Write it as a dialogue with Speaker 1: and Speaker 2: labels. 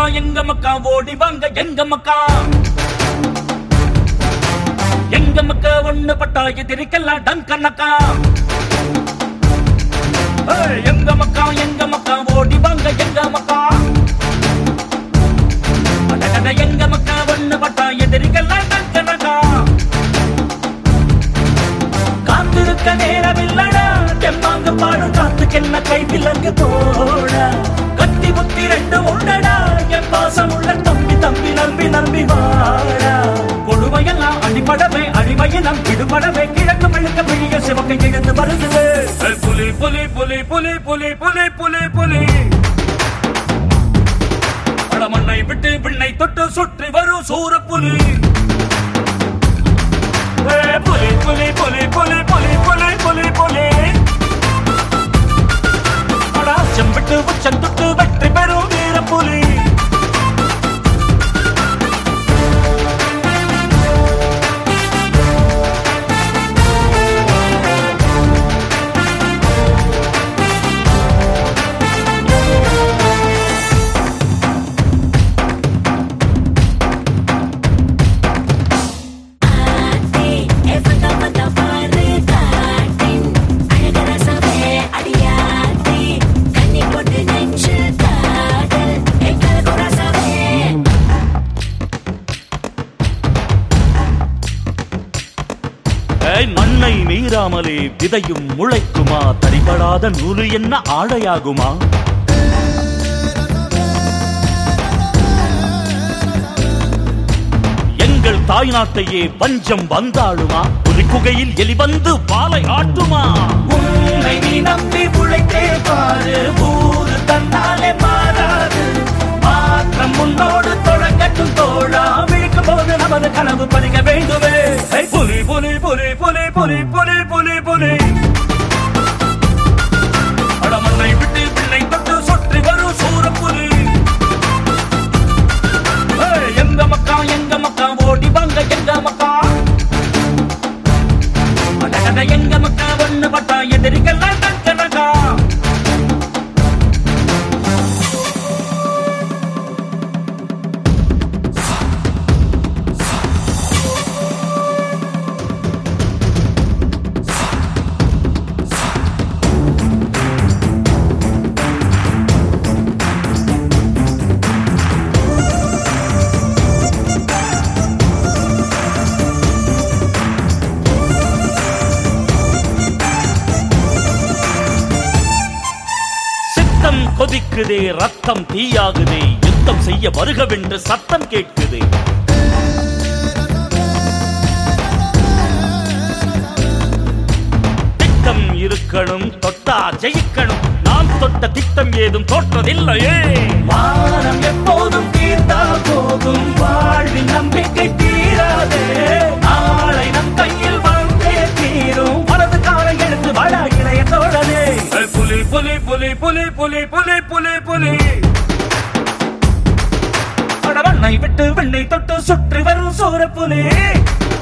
Speaker 1: மக்கா எங்க மக்கா ஓடி வாங்க எங்க மக்கா எங்க மக்கா ஒண்ணு பட்டா எதிரிக்கெல்லாம் டங்கனக்கா ஏய், எங்க மக்கா எங்க மக்கா ஓடி வாங்க எங்க மக்கா அடடட, எங்க மக்கா ஒண்ணு பட்டா எதிரிக்கெல்லாம் டங்கனக்கா காத்திருக்க நேரமில்லடா தெம்மாங்க பாடும் காத்துக்கு என்ன கை விலங்கு போட கத்தி புத்தி ரெண்டு உண்டடா என் பாசம் உள்ள தம்பி தம்பி நம்பி நம்பி வாடா கொடுமையெல்லாம் அடிபடவே அடிமையினம் விடுபடவே கிழக்கு மெழுக்க பிழிய சிவக்கை எழுந்து வருது ஏய், புலி புலி புலி புலி புலி புலி புலி புலி படமண்ணை விட்டு விண்ணை தொட்டு சுற்றி வரும் சூர புலி ஏய், புலி புலி புலி புலி புலி புலி புலி புலி அடா செம்பிட்டு உச்சம் தொட்டு வெற்றி பெறும் வீர புலி
Speaker 2: ஆத்தி எவன வந்த பாரு காட்டின் அழகர சபே அடியாத்தி கண்ணி போட்டு நெஞ்சு காதல் எங்கள் குர சபே
Speaker 1: ஏய், மண்ணை மீறாமலே விதையும் முளைக்குமா தரிபடாத நூலு என்ன ஆடையாகுமா எங்கள் தாய்நாட்டையே பஞ்சம் வந்தாளுமா ஒரு குகையில் எலி வந்து பாலை ஆட்டுமா உன்னை நீ நம்பி உழைத்தே பாரு ஊரு தன்னாலே மாறாது மாற்றம் முன்னோடு தொடங்கட்டும் தோழா விழிக்கும் போது நமது கனவு பறிக்க வேண்டுமே ஏய், புலி புலி புலி புலி புலி புலி புலி புலி அடமண்ணை விட்டு பிள்ளை தொட்டு சுற்றி வரும் சூர புலி ஏய், எங்க மக்கா எங்க மக்கா ஓடி வாங்க எங்க மக்கா அடடட, எங்க மக்கா ஒண்ணு பட்டா எதிரிகள்லாம் கணக்கா சித்தம் கொதிக்குதே ரத்தம் தீயாகுதே யுத்தம் செய்ய வருகவென்று சத்தம் கேட்குதே திட்டம் இருக்கணும் தொட்டா ஜெயிக்கணும் நாம் தொட்ட திட்டம் ஏதும் தோற்றதில்லையே வானம் எப்போதும் தீர்த்தா போகும் வாழ்வின் நம்பிக்கை தீராதே நாளை நம் கையில் வந்தே தீரும் மனது காலை எடுத்து வாழ இளைய தோழனே புலி புலி புலி புலி புலி புலி புலி புலி அடவண்ணை விட்டு வெண்ணை தொட்டு சுற்றி வரும் சூர புலி